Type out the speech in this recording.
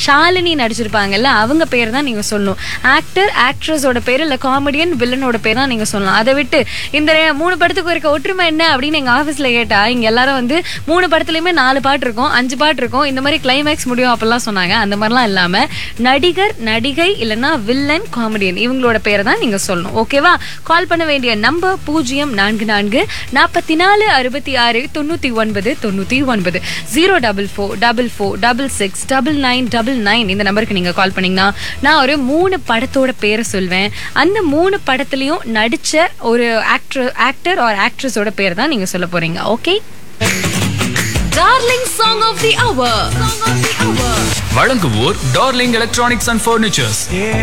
ஷாலினி நடிச்சிருப்பாங்கல்ல அவங்க பேர் தான் நீங்க சொல்லணும் ஆக்டர் ஆக்ட்ரஸோட பேர் இல்ல காமெடியன் வில்லனோட பேர் தான் நீங்க சொல்லலாம் அதை விட்டு இந்த ரெ- மூணு படத்துக்கு இருக்க ஒற்றுமை என்ன அப்படின்னு எங்க ஆபீஸ்ல கேட்டா இங்க எல்லாரும் வந்து மூணு படத்துலயுமே நாலு பாட்டு இருக்கும் அஞ்சு பாட்டு இருக்கும் இந்த மாதிரி கிளைமேக்ஸ் முடியும் அப்பெல்லாம் சொன்னாங்க அந்த மாதிரிலாம் இல்லாம நடிகர் நடிகை இல்லைன்னா வில்லன் காமெடியன் இவங்களோட பேரை தான் நீங்க சொல்லணும் ஓகேவா கால் பண்ண வேண்டிய நம்பர் பூஜ்ஜியம் நான்கு நான்கு நாற்பத்தி நாலு அறுபத்தி ஆறு தொண்ணூத்தி ஒன்பது தொண்ணூத்தி ஒன்பது zero double four double four double six double nine double nine இந்த நம்பருக்கு நீங்க கால் பண்ணீங்கன்னா நான் ஒரு மூணு படத்தோட பேரை சொல்வேன் அந்த மூணு படத்துலயும் நடிச்ச ஒரு ஆக்டர் ஆக்டர் ஆர் ஆக்ட்ரஸோட பேர் தான் நீங்க சொல்ல போறீங்க okay darling song of the hour வழங்குவோர் டார்லிங் எலக்ட்ரானிக்ஸ் அண்ட் ஃபர்னிச்சர்ஸ்